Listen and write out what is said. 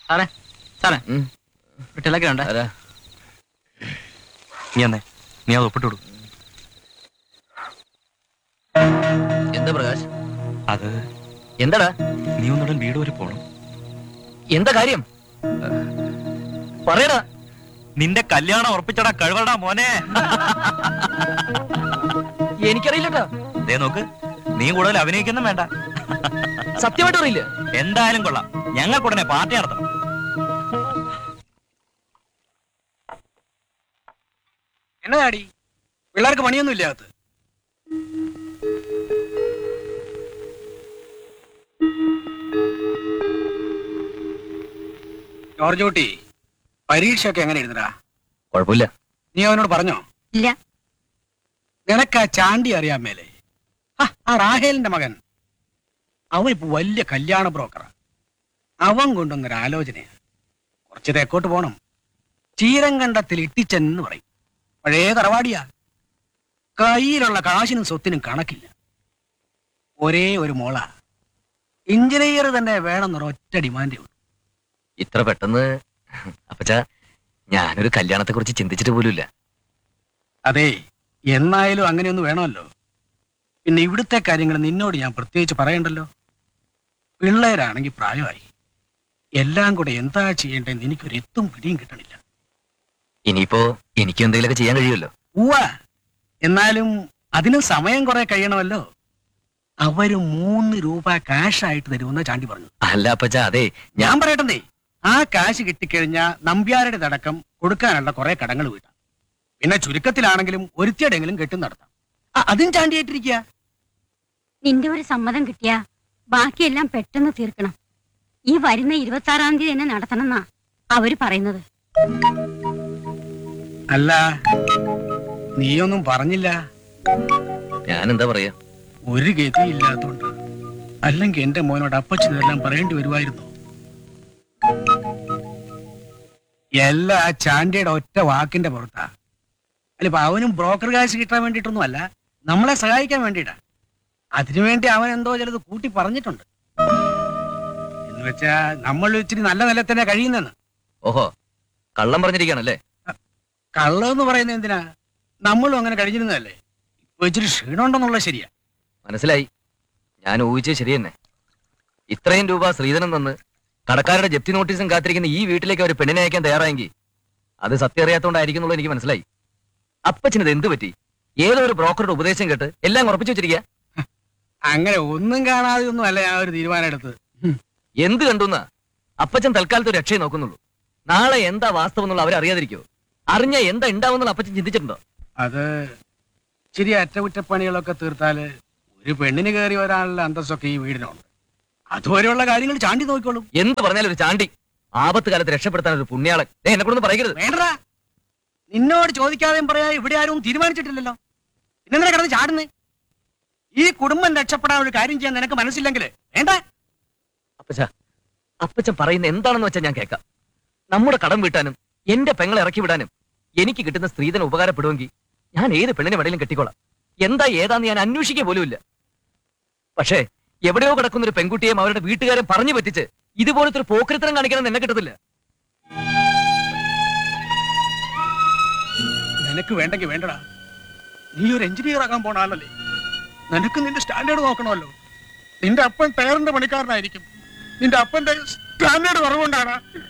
സാറേ സാറേ ഉം. ടെലഗ്രാം ഉണ്ട് ആരാ നീ അന്നേ നീ അത് ഒപ്പിട്ട് കൊടുക്കും എന്താ പ്രകാശ് അത് എന്താടാ നീ ഒന്നുടൻ വീട് വരെ പോണം എന്താ കാര്യം പറയടാ നിന്റെ കല്യാണം ഉറപ്പിച്ചടാ കഴിവടാ മോനെ എനിക്കറിയില്ലട്ടോ ദേ നോക്ക് നീ കൂടുതൽ അഭിനയിക്കൊന്നും വേണ്ട സത്യമായിട്ട് അറിയില്ല എന്തായാലും കൊള്ളാം ഞങ്ങൾക്ക് ഉടനെ പാർട്ടി നടത്തണം എന്നതാടി പിള്ളേർക്ക് പണിയൊന്നും ഇല്ല അകത്ത് ജോർജ് കുട്ടി പരീക്ഷയൊക്കെ എങ്ങനെ എഴുതടാ കുഴപ്പമില്ല നീ അവനോട് പറഞ്ഞോ ഇല്ല നിനക്ക് ആ ചാണ്ടി അറിയാൻ മേലെ ആ, ആ റാഹേലിന്റെ മകൻ അവൻ ഇപ്പൊ വലിയ കല്യാണ ബ്രോക്കറാ അവൻ കൊണ്ടുവന്നൊരു ആലോചനയാ കുറച്ച് തെക്കോട്ട് പോണം ചീരങ്കണ്ടത്തിൽ ഇട്ടിച്ചെന്ന് പറയും പഴയ തറവാടിയാ കയ്യിലുള്ള കാശിനും സ്വത്തിനും കണക്കില്ല ഒരേ ഒരു മോള എഞ്ചിനീയർ തന്നെ വേണമെന്നൊരു ഒറ്റ ഡിമാൻഡേ ഉള്ളൂ ഇത്ര പെട്ടെന്ന് അപ്പച്ച ഞാനൊരു കല്യാണത്തെ കുറിച്ച് ചിന്തിച്ചിട്ട് പോലുമില്ല അതെ എന്നായാലും അങ്ങനെയൊന്നും വേണമല്ലോ പിന്നെ ഇവിടുത്തെ കാര്യങ്ങൾ നിന്നോട് ഞാൻ പ്രത്യേകിച്ച് പറയണ്ടല്ലോ പിള്ളേരാണെങ്കിൽ പ്രായമായി എല്ലാം കൂടെ എന്താ ചെയ്യേണ്ടതെന്ന് എനിക്കൊരു എത്തും പിടിയും കിട്ടണില്ല ഇനിയിപ്പോ എനിക്ക് എന്തെങ്കിലുമൊക്കെ ചെയ്യാൻ കഴിയുമല്ലോ ഉവ്വ എന്നാലും അതിനും സമയം കുറെ കഴിയണമല്ലോ അവര് മൂന്ന് രൂപ കാഷ് ആയിട്ട് തരുമെന്ന് ചാണ്ടി പറഞ്ഞു അല്ല അപ്പച്ച അതെ ഞാൻ ഞാൻ പറയട്ടെ ആ കാശ് കിട്ടിക്കഴിഞ്ഞാൽ നമ്പ്യാരുടെ അടക്കം കൊടുക്കാനുള്ള കുറെ കടങ്ങൾ വീട്ടാം പിന്നെ ചുരുക്കത്തിലാണെങ്കിലും ഒരുത്തിയുടെങ്കിലും കെട്ടും നടത്താം ആ, അതും ചാണ്ടിയായിട്ടിരിക്കുക നിന്റെ ഒരു സമ്മതം കിട്ടിയാ ബാക്കിയെല്ലാം പെട്ടെന്ന് തീർക്കണം ഈ വരുന്ന ഇരുപത്തി ആറാം തീയതി തന്നെ നടത്തണമെന്നാ അവര് പറയുന്നത് അല്ല നീയൊന്നും പറഞ്ഞില്ല ഞാൻ എന്താ പറയാ ഒരു ഗതിയില്ലാത്തോണ്ട് അല്ലെങ്കിൽ എന്റെ മോനോട് അപ്പച്ചനെല്ലാം പറയേണ്ടി വരുമായിരുന്നു എല്ലാ ആ ചാണ്ടിയുടെ ഒറ്റ വാക്കിന്റെ പുറത്താ അല്ല ഇപ്പൊ അവനും ബ്രോക്കർ കാശ് കിട്ടാൻ വേണ്ടിയിട്ടൊന്നും അല്ല നമ്മളെ സഹായിക്കാൻ വേണ്ടിയിട്ടാ അതിനുവേണ്ടി അവൻ എന്തോ ചിലത് കൂട്ടി പറഞ്ഞിട്ടുണ്ട് എന്ന് വെച്ചാ നമ്മൾ ഇച്ചിരി നല്ല നില തന്നെ കഴിയുന്നെന്ന് ഓഹോ കള്ളം പറഞ്ഞിരിക്കുകയാണല്ലേ കള്ളെന്ന് പറയുന്നത് എന്തിനാ നമ്മളും അങ്ങനെ കഴിഞ്ഞിരുന്നതല്ലേ ഇപ്പൊ ഇച്ചിരി ക്ഷീണമുണ്ടെന്നുള്ളത് ശരിയാ മനസ്സിലായി ഞാൻ ഊഹിച്ചത് ശരി തന്നെ ഇത്രയും രൂപ ശ്രീധരൻ തന്ന് കടക്കാരുടെ ജപ്തി നോട്ടീസും കാത്തിരിക്കുന്ന ഈ വീട്ടിലേക്ക് ഒരു പെണ്ണിനെ അയക്കാൻ തയ്യാറായെങ്കിൽ അത് സത്യം അറിയാത്തോണ്ടായിരിക്കും എന്നുള്ളത് എനിക്ക് മനസ്സിലായി അപ്പച്ചനത് എന്ത് പറ്റി ഏതോ ഒരു ബ്രോക്കറുടെ ഉപദേശം കേട്ട് എല്ലാം ഉറപ്പിച്ചു വെച്ചിരിക്കുക അങ്ങനെ ഒന്നും കാണാതെ ഒന്നും അല്ല ഞാൻ ഒരു തീരുമാനം എടുത്തത് എന്ത് കണ്ടുന്ന അപ്പച്ചൻ തൽക്കാലത്ത് ഒരു രക്ഷയെ നോക്കുന്നുള്ളൂ നാളെ എന്താ വാസ്തവം എന്നുള്ള അവരറിയാതിരിക്കോ അറിഞ്ഞ എന്താ ഉണ്ടാവുന്നുള്ള അപ്പച്ചൻ ചിന്തിച്ചിട്ടുണ്ടോ അത് ഇച്ചിരി അറ്റകുറ്റപ്പണികളൊക്കെ തീർത്താല് ഒരു പെണ്ണിന് കയറി വരാനുള്ള അന്തസ്സൊക്കെ ഈ വീടിനുണ്ട് അതുവരെയുള്ള കാര്യങ്ങൾ ചാണ്ടി നോക്കിക്കോളും എന്ത് പറഞ്ഞാലും ഒരു ചാണ്ടി ആപത്ത് കാലത്ത് രക്ഷപ്പെടുത്താൻ ഒരു പുണ്യാളൻ ദേ, എന്നെ കൊണ്ടൊന്നും പറയരുത് വേണ്ടടാ നിന്നോട് ചോദിക്കാതെയും പറയാ ഇവിടെ ആരും തീരുമാനിച്ചിട്ടില്ലല്ലോ പിന്നെന്തിനാ കിടന്ന് ചാടുന്നേ ഈ കുടുംബം രക്ഷപ്പെടാൻ ഒരു കാര്യം ചെയ്യാൻ നിനക്ക് മനസ്സില്ലെങ്കിൽ വേണ്ട അപ്പച്ച അപ്പച്ചൻ പറയുന്ന എന്താണെന്ന് വെച്ചാൽ ഞാൻ കേൾക്കാം നമ്മുടെ കടം വീട്ടാനും എന്റെ പെങ്ങളെ ഇറക്കി വിടാനും എനിക്ക് കിട്ടുന്ന സ്ത്രീധനം ഉപകാരപ്പെടുമെങ്കിൽ ഞാൻ ഏത് പെണ്ണിനെ വേണേലും കെട്ടിക്കോളാം എന്താ ഏതാന്ന് ഞാൻ അന്വേഷിക്കുക പോലുമില്ല പക്ഷേ എവിടെയോ കിടക്കുന്ന ഒരു പെൺകുട്ടിയെയും അവരുടെ വീട്ടുകാരെ പറഞ്ഞു പറ്റിച്ച് ഇതുപോലത്തെ ഒരു പോക്കരിത്തരം കാണിക്കണം എന്നെ കിട്ടത്തില്ല നിനക്ക് വേണ്ടെങ്കിൽ വേണ്ടടാ നീ ഒരു എഞ്ചിനീയർ ആകാൻ പോണ ആളല്ലേ നിനക്ക് നിന്റെ സ്റ്റാൻഡേർഡ് നോക്കണമല്ലോ നിന്റെ അപ്പൻ ടയറിന്റെ പണിക്കാരനായിരിക്കും നിന്റെ അപ്പന്റെ സ്റ്റാൻഡേർഡ് കുറവുകൊണ്ടാണ്